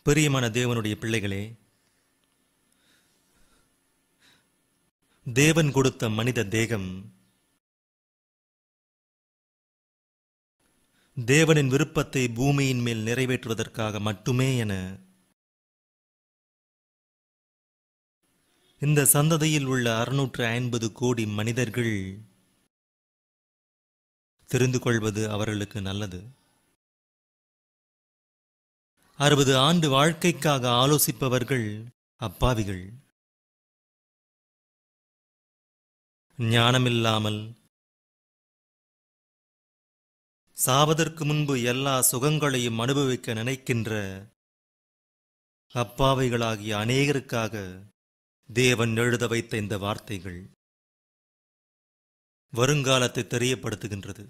பிரியமான தேவனுடைய பிள்ளைகளே தேவன் கொடுத்த மனித தேகம் தேவனின் விருப்பத்தை பூமியின் மேல் நிறைவேற்றுவதற்காக மட்டுமே என இந்த சந்ததியில் உள்ள அறுநூற்று ஐம்பது கோடி மனிதர்கள் தெரிந்து கொள்வது அவர்களுக்கு நல்லது அறுபது ஆண்டு வாழ்க்கைக்காக ஆலோசிப்பவர்கள் அப்பாவிகள் ஞானமில்லாமல் சாவதற்கு முன்பு எல்லா சுகங்களையும் அனுபவிக்க நினைக்கின்ற அப்பாவைகளாகிய அநேகருக்காக தேவன் எழுத வைத்த இந்த வார்த்தைகள் வருங்காலத்தை தெரியப்படுத்துகின்றது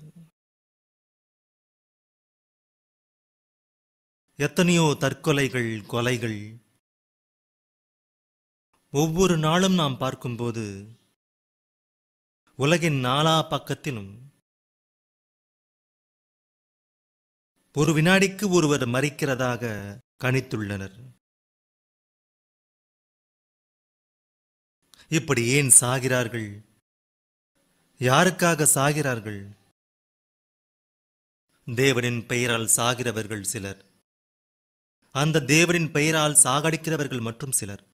எத்தனையோ தற்கொலைகள் கொலைகள் ஒவ்வொரு நாளும் நாம் பார்க்கும்போது உலகின் நாலா பக்கத்திலும் ஒரு வினாடிக்கு ஒருவர் மறிக்கிறதாக கணித்துள்ளனர் இப்படி ஏன் சாகிறார்கள் யாருக்காக சாகிறார்கள் தேவனின் பெயரால் சாகிறவர்கள் சிலர் அந்த தேவனின் பெயரால் சாகடிக்கிறவர்கள் மற்றும் சிலர்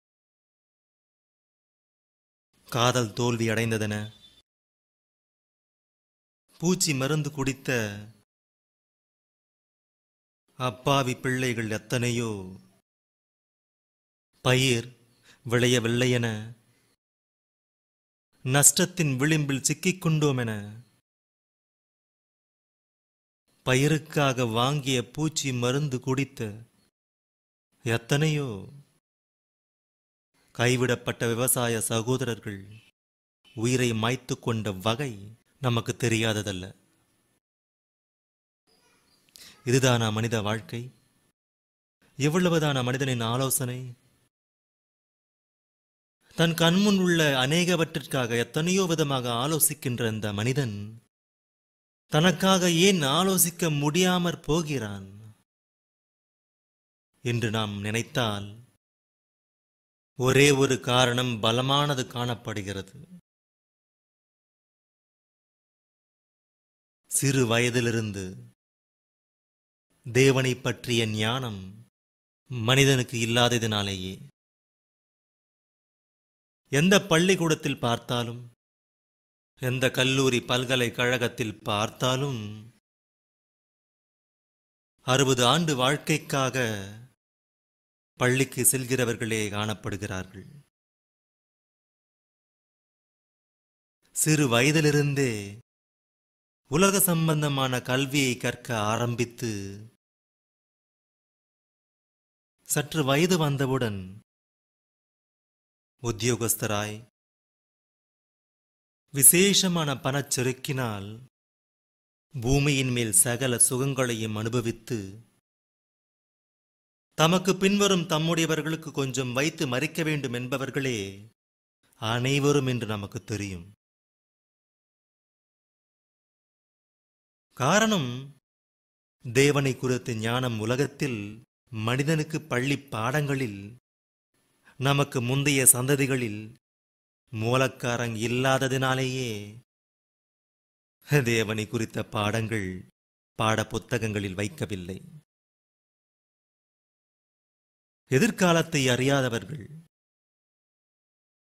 காதல் தோல்வி அடைந்ததென பூச்சி மருந்து குடித்த அப்பாவி பிள்ளைகள் எத்தனையோ பயிர் விளையவில்லையென நஷ்டத்தின் விளிம்பில் சிக்கிக் கொண்டோம் என பயிருக்காக வாங்கிய பூச்சி மருந்து குடித்த எத்தனையோ கைவிடப்பட்ட விவசாய சகோதரர்கள் உயிரை மாய்த்து கொண்ட வகை நமக்கு தெரியாததல்ல இதுதானா மனித வாழ்க்கை எவ்வளவுதானா மனிதனின் ஆலோசனை தன் கண்முன் உள்ள அநேகவற்றிற்காக எத்தனையோ விதமாக ஆலோசிக்கின்ற அந்த மனிதன் தனக்காக ஏன் ஆலோசிக்க முடியாமற் போகிறான் என்று நாம் நினைத்தால் ஒரே ஒரு காரணம் பலமானது காணப்படுகிறது சிறு வயதிலிருந்து தேவனை பற்றிய ஞானம் மனிதனுக்கு இல்லாததினாலேயே எந்த பள்ளிக்கூடத்தில் பார்த்தாலும் எந்த கல்லூரி பல்கலைக்கழகத்தில் பார்த்தாலும் அறுபது ஆண்டு வாழ்க்கைக்காக பள்ளிக்கு செல்கிறவர்களே காணப்படுகிறார்கள் சிறு வயதிலிருந்தே உலக சம்பந்தமான கல்வியை கற்க ஆரம்பித்து சற்று வயது வந்தவுடன் உத்தியோகஸ்தராய் விசேஷமான பணச்செருக்கினால் பூமியின் மேல் சகல சுகங்களையும் அனுபவித்து தமக்கு பின்வரும் தம்முடையவர்களுக்கு கொஞ்சம் வைத்து மறிக்க வேண்டும் என்பவர்களே அனைவரும் என்று நமக்கு தெரியும் காரணம் தேவனை குறித்த ஞானம் உலகத்தில் மனிதனுக்கு பள்ளி பாடங்களில் நமக்கு முந்தைய சந்ததிகளில் மூலக்காரங் இல்லாததினாலேயே தேவனை குறித்த பாடங்கள் பாட புத்தகங்களில் வைக்கவில்லை எதிர்காலத்தை அறியாதவர்கள்